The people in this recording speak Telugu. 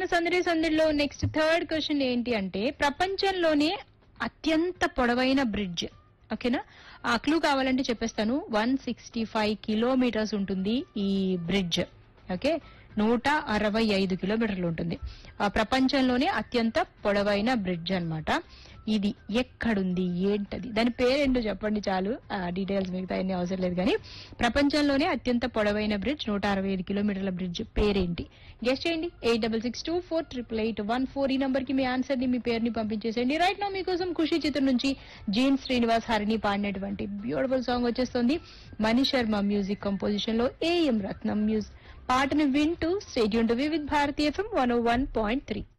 మన సందడి సందడిలో నెక్స్ట్ థర్డ్ క్వశ్చన్ ఏంటి అంటే ప్రపంచంలోనే అత్యంత పొడవైన బ్రిడ్జ్ ఓకేనా ఆ క్లూ కావాలంటే చెప్పేస్తాను వన్ సిక్స్టీ ఫైవ్ కిలోమీటర్స్ ఉంటుంది ఈ బ్రిడ్జ్ ఓకే నూట అరవై ఐదు కిలోమీటర్లు ఉంటుంది ఆ ప్రపంచంలోనే అత్యంత పొడవైన బ్రిడ్జ్ అన్నమాట ఇది ఎక్కడుంది ఏంటది దాని పేరేంటో చెప్పండి చాలు ఆ డీటెయిల్స్ మిగతా అన్ని అవసరం లేదు కానీ ప్రపంచంలోనే అత్యంత పొడవైన బ్రిడ్జ్ నూట అరవై ఐదు కిలోమీటర్ల బ్రిడ్జ్ పేరేంటి గెస్ట్ చేయండి eight double six two four triple eight one four ఈ నంబర్ కి మీ ఆన్సర్ ని మీ పేరుని పంపించేసేయండి రైట్ నా మీకోసం ఖుషి చిత్రం నుంచి జీన్ శ్రీనివాస్ హరిని పాడినటువంటి బ్యూటిఫుల్ సాంగ్ వచ్చేస్తుంది మణి శర్మ మ్యూజిక్ కంపోజిషన్ లో ఏఎం రత్నం మ్యూజిక్ పాటను వింటూ stadium to with Bharatiya FM one one point three